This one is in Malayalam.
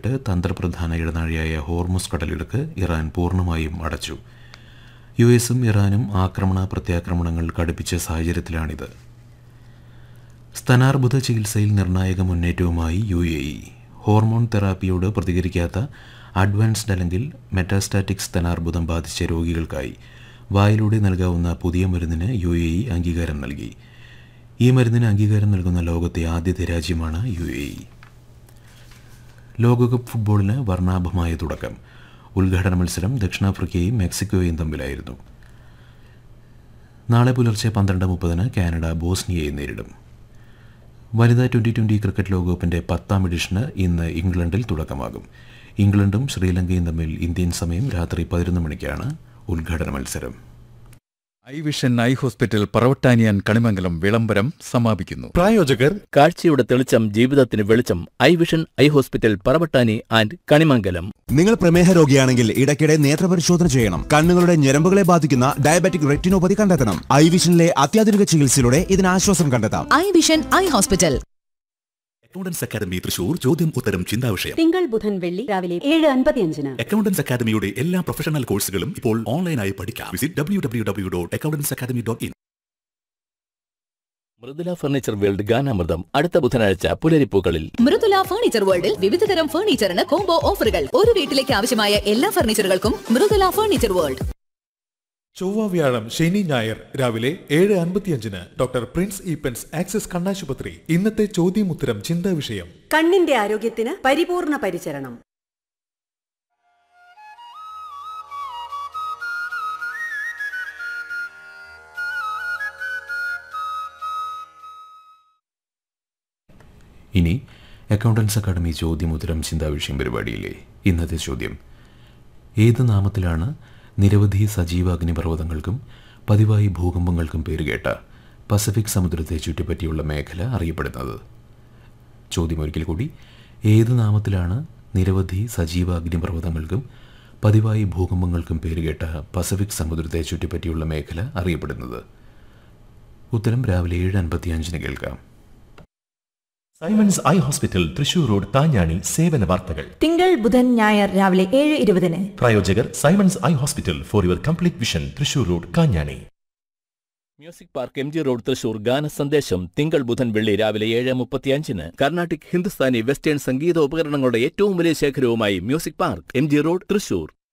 ലക്ഷ്യമിട്ട് തന്ത്രപ്രധാന ഇടനാഴിയായ ഹോർമുസ് കടലിടുക്ക് ഇറാൻ പൂർണ്ണമായും അടച്ചു യു എസും ഇറാനും ആക്രമണ പ്രത്യാക്രമണങ്ങൾ കടുപ്പിച്ച സാഹചര്യത്തിലാണിത് സ്തനാർബുദ ചികിത്സയിൽ നിർണായക മുന്നേറ്റവുമായി യു എ ഇ ഹോർമോൺ തെറാപ്പിയോട് പ്രതികരിക്കാത്ത അഡ്വാൻസ്ഡ് അല്ലെങ്കിൽ മെറ്റാസ്റ്റാറ്റിക് സ്തനാർബുദം ബാധിച്ച രോഗികൾക്കായി വായിലൂടെ നൽകാവുന്ന പുതിയ മരുന്നിന് യു എ ഇ അംഗീകാരം നൽകി ഈ മരുന്നിന് അംഗീകാരം നൽകുന്ന ലോകത്തെ ആദ്യത്തെ രാജ്യമാണ് യു എ ഇ ലോകകപ്പ് ഫുട്ബോളിന് വർണ്ണാഭമായ തുടക്കം ഉദ്ഘാടന മത്സരം ദക്ഷിണാഫ്രിക്കയും മെക്സിക്കോയും തമ്മിലായിരുന്നു നാളെ പുലർച്ചെ പന്ത്രണ്ട് മുപ്പതിന് കാനഡ ബോസ്നിയയെ നേരിടും വനിതാ ട്വൻ്റി ട്വൻ്റി ക്രിക്കറ്റ് ലോകകപ്പിൻ്റെ പത്താം എഡിഷന് ഇന്ന് ഇംഗ്ലണ്ടിൽ തുടക്കമാകും ഇംഗ്ലണ്ടും ശ്രീലങ്കയും തമ്മിൽ ഇന്ത്യൻ സമയം രാത്രി പതിനൊന്ന് മണിക്കാണ് ഉദ്ഘാടന മത്സരം ഐ വിഷൻ ഐ ഹോസ്പിറ്റൽ പറവട്ടാനിയാൻ കണിമംഗലം വിളംബരം സമാപിക്കുന്നു പ്രായോജകർ കാഴ്ചയുടെ തെളിച്ചം ജീവിതത്തിന് വെളിച്ചം eye vision eye hospital Paravattani and Kanimangalam നിങ്ങൾ പ്രമേഹ രോഗിയാണെങ്കിൽ ഇടയ്ക്കിടെ നേത്രപരിശോധന ചെയ്യണം കണ്ണുകളുടെ ഞരമ്പുകളെ ബാധിക്കുന്ന ഡയബറ്റിക് റെറ്റിനോപ്പതി കണ്ടെത്തണം ഐ വിഷനിലെ അത്യാധുനിക ചികിത്സയിലൂടെ ഇതിന് ആശ്വാസം കണ്ടെത്താം eye vision eye hospital accountants academy Thrissur ചോദ്യം ഉത്തരം ചിന്താവിഷയം തിങ്കൾ ബുധൻ വെള്ളി രാവിലെ ഏഴ് അൻപത്തിയഞ്ചിന് അക്കൗണ്ടൻസ് അക്കാദമിയുടെ എല്ലാ പ്രൊഫഷണൽ കോഴ്സുകളും ഇപ്പോൾ ഓൺലൈനായി പഠിക്കാം visit W W W dot accountants academy dot in Mridula furniture world ഗാനാമൃതം അടുത്ത ബുധനാഴ്ച പുലരിപ്പൂക്കളിൽ മൃദുല ഫർണിച്ചർ വേൾഡിൽ വിവിധതരം ഫർണിച്ചറിന് കോംബോ ഓഫറുകൾ ഒരു വീട്ടിലേക്ക് ആവശ്യമായ എല്ലാ ഫർണിച്ചറുകൾക്കും മൃദുല ഫർണിച്ചർ വേൾഡ് ചൊവ്വ വ്യാഴം ശനി ഞായർ രാവിലെ ഏഴ് അൻപത്തിയഞ്ചിന് ഡോക്ടർ പ്രിൻസ് ഈപ്പൻസ് ആക്സിസ് കണ്ണാശുപത്രി ഇന്നത്തെ ചോദ്യമുത്തരം ചിന്താ വിഷയം കണ്ണിന്റെ ആരോഗ്യത്തിന് പരിപൂർണ പരിചരണം ഇനി അക്കൗണ്ടൻസ് അക്കാദമി ചോദ്യമുത്തരം ചിന്താവിഷയം പരിപാടിയിലെ ഇന്നത്തെ ചോദ്യം ഏത് നാമത്തിലാണ് നിരവധി സജീവ അഗ്നിപർവ്വതങ്ങൾക്കും പതിവായി ഭൂകമ്പങ്ങൾക്കും പേരുകേട്ട പസഫിക് സമുദ്രത്തെ ചുറ്റിപ്പറ്റിയുള്ള മേഖല അറിയപ്പെടുന്നത് ചോദ്യം ഒരിക്കൽ കൂടി ഏത് നാമത്തിലാണ് നിരവധി സജീവ അഗ്നിപർവ്വതങ്ങൾക്കും പതിവായി ഭൂകമ്പങ്ങൾക്കും പേരുകേട്ട പസഫിക് സമുദ്രത്തെ ചുറ്റിപ്പറ്റിയുള്ള മേഖല അറിയപ്പെടുന്നത് ഉത്തരം രാവിലെ ഏഴ് അൻപത്തിയഞ്ചിന് കേൾക്കാം Simons eye hospital Thrissur road താഞ്ഞാണി സേവന വാർത്തകൾ തിങ്കൾ ബുധൻ ഞായർ രാവിലെ ഏഴ് ഇരുപതിന് പ്രായോജകർ Simons eye hospital for your complete vision Thrissur road Kanjani music park M G road Thrissur ഗാന സന്ദേശം തിങ്കൾ ബുധൻ വെള്ളി രാവിലെ ഏഴ് മുപ്പത്തിയഞ്ചിന് കർണാട്ടിക് ഹിന്ദുസ്ഥാനി വെസ്റ്റേൺ സംഗീത ഉപകരണങ്ങളുടെ ഏറ്റവും വലിയ ശേഖരവുമായി music park M G road Thrissur